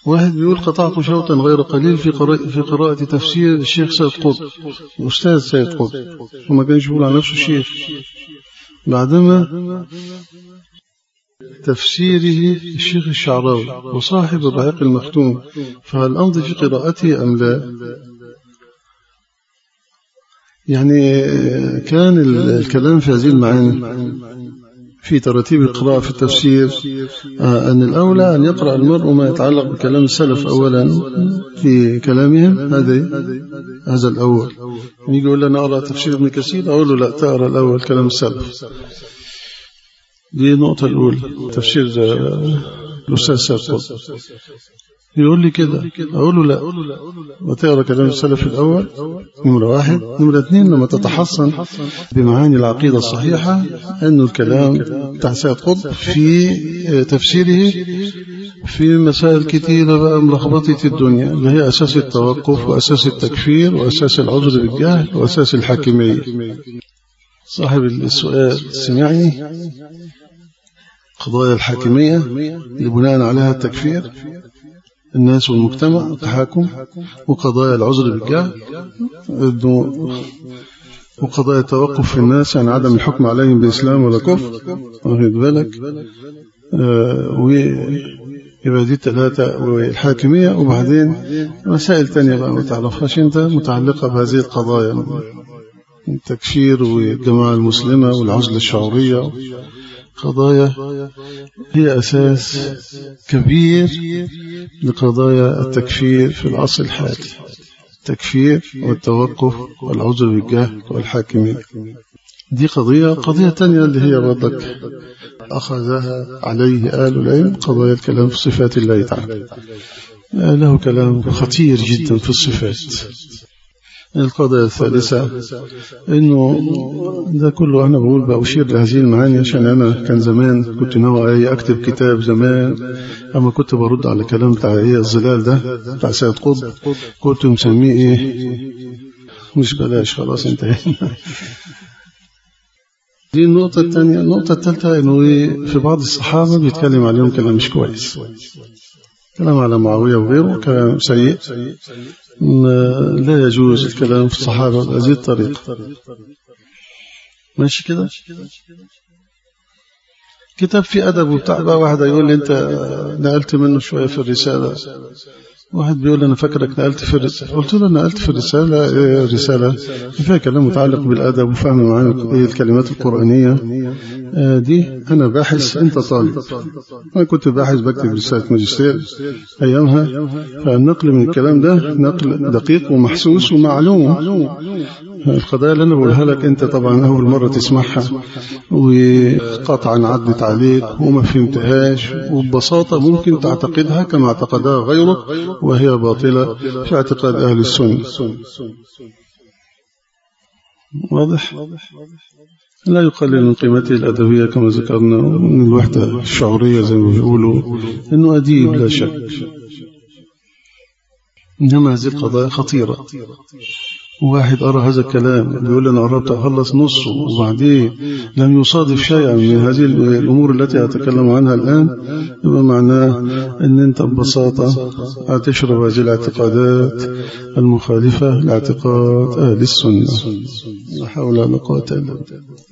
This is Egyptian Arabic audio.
واحد بيقول قطعت شوطا غير قليل في قراءة, في قراءة تفسير الشيخ سيد قطب الأستاذ سيد قطب وما كانش يقول على نفسه شيخ بعدما تفسيره الشيخ الشعراوي وصاحب الرحيق المختوم فهل أمضي في قراءته أم لا يعني كان الكلام في هذه المعاني في ترتيب القراءة في التفسير أن الأولى أن يقرأ المرء ما يتعلق بكلام السلف أولا في كلامهم هذا هذا الأول يجي يقول لنا أقرأ تفسير ابن كثير أقول له لا تقرأ الأول كلام السلف دي النقطة الأولى تفسير الأستاذ سيد يقول لي كده أقول له لا وتقرأ كلام السلف الأول نمرة واحد نمرة اثنين لما تتحصن بمعاني العقيدة الصحيحة أنه الكلام بتاع سيد قطب في تفسيره في مسائل كثيرة بقى ملخبطة الدنيا اللي هي أساس التوقف وأساس التكفير وأساس العذر بالجهل وأساس الحاكمية صاحب السؤال سمعني قضايا الحاكمية اللي بناء عليها التكفير الناس والمجتمع والتحاكم وقضايا العذر بالجهل وقضايا التوقف في الناس يعني عدم الحكم عليهم بإسلام ولا كفر واخد بالك آه ويبقى دي الثلاثة والحاكمية وبعدين مسائل تانية بقى ما تعرفهاش انت متعلقة بهذه القضايا التكفير والجماعة المسلمة والعزلة الشعورية قضايا هي أساس كبير لقضايا التكفير في العصر الحالي التكفير والتوقف والعذر بالجهل والحاكمية دي قضية قضية تانية اللي هي برضك أخذها عليه آل العلم قضايا الكلام في صفات الله تعالى له كلام خطير جدا في الصفات القضية الثالثة إنه ده كله أنا بقول بأشير لهذه المعاني عشان أنا كان زمان كنت ناوي أكتب كتاب زمان أما كنت برد على كلام بتاع إيه الظلال ده بتاع سيد قطب كنت مسميه إيه مش بلاش خلاص انتهينا دي النقطة الثانية النقطة الثالثة إنه في بعض الصحابة بيتكلم عليهم كلام مش كويس كلام على معاوية وغيره كلام سيء لا يجوز الكلام في الصحابة بهذه الطريقة ماشي كده كتاب في أدب وبتاع بقى واحد يقول لي أنت نقلت منه شوية في الرسالة واحد بيقول أنا فاكرك نقلت في الرسالة قلت له نقلت في الرسالة إيه الرسالة فيها كلام متعلق بالأدب وفهم معاني إيه الكلمات القرآنية آه دي أنا باحث أنت طالب أنا كنت باحث بكتب رسالة ماجستير أيامها فالنقل من الكلام ده نقل دقيق ومحسوس ومعلوم القضايا اللي أنا بقولها لك أنت طبعا أول مرة تسمعها وقطعا عدت عليك وما فهمتهاش وببساطة ممكن تعتقدها كما اعتقدها غيرك وهي باطلة في اعتقاد أهل السنة واضح لا يقلل من قيمته الأدبية كما ذكرنا من الوحدة الشعورية زي ما بيقولوا إنه أديب لا شك إنما هذه القضايا خطيرة واحد أرى هذا الكلام بيقول أنا قربت أخلص نصه وبعدين لم يصادف شيئا من هذه الأمور التي أتكلم عنها الآن يبقى معناه أن أنت ببساطة هتشرب هذه الاعتقادات المخالفة لاعتقاد أهل السنة لا حول ولا قوة إلا بالله